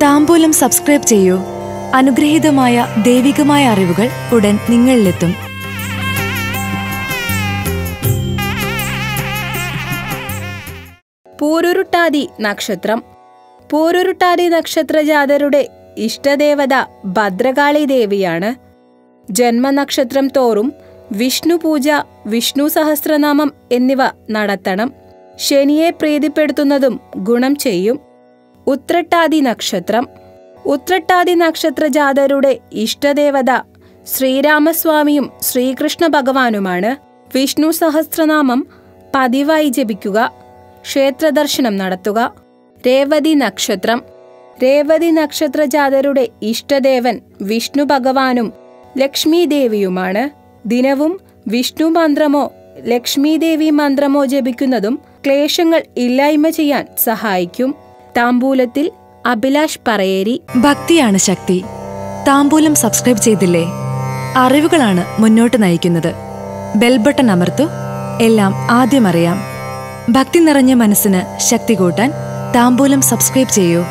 താമ്പൂലം subscribe ചെയ്യൂ അനുഗ്രഹീതമായ ദൈവികമായ അറിവുകൾ ഉടൻ നിങ്ങളിലെത്തും പൂരുരുട്ടാതി നക്ഷത്രം പൂരുരുട്ടാതി നക്ഷത്ര ജാതരുടെ ഇഷ്ടദേവത ഭദ്രകാളി ദേവിയാണ് ജന്മനക്ഷത്രം തോറും വിഷ്ണു പൂജ വിഷ്ണു സഹസ്രനാമം എന്നിവ നടത്തണം ശനിയെ പ്രീതിപ്പെടുത്തുന്നതും ഗുണം ചെയ്യും ഉത്രട്ടാതി നക്ഷത്രം ഉത്രട്ടാതി നക്ഷത്ര ജാതരുടെ ഇഷ്ടദേവത ശ്രീരാമസ്വാമിയും ശ്രീകൃഷ്ണ ഭഗവാനുമാണ് വിഷ്ണു സഹസ്രനാമം പതിവായി ജപിക്കുക ക്ഷേത്രദർശനം നടത്തുക രേവതി നക്ഷത്രം രേവതി നക്ഷത്ര ജാതരുടെ ഇഷ്ടദേവൻ വിഷ്ണു ഭഗവാനും ലക്ഷ്മി ദേവിയുമാണ് ദിനവും വിഷ്ണു മന്ത്രമോ ലക്ഷ്മി ദേവി മന്ത്രമോ ജപിക്കുന്നതും ക്ലേശങ്ങൾ ഇല്ലായ്മ ചെയ്യാൻ സഹായിക്കും താമ്പൂലത്തിൽ അഭിലാഷ് പറയേരി ഭക്തിയാണ് ശക്തി താമ്പൂലം സബ്സ്ക്രൈബ് ചെയ്തില്ലേ അറിവുകളാണ് മുന്നോട്ട് നയിക്കുന്നത് ബെൽബട്ടൺ അമർത്തു എല്ലാം ആദ്യം അറിയാം ഭക്തി നിറഞ്ഞ മനസ്സിന് ശക്തി കൂട്ടാൻ താമ്പൂലം സബ്സ്ക്രൈബ് ചെയ്യൂ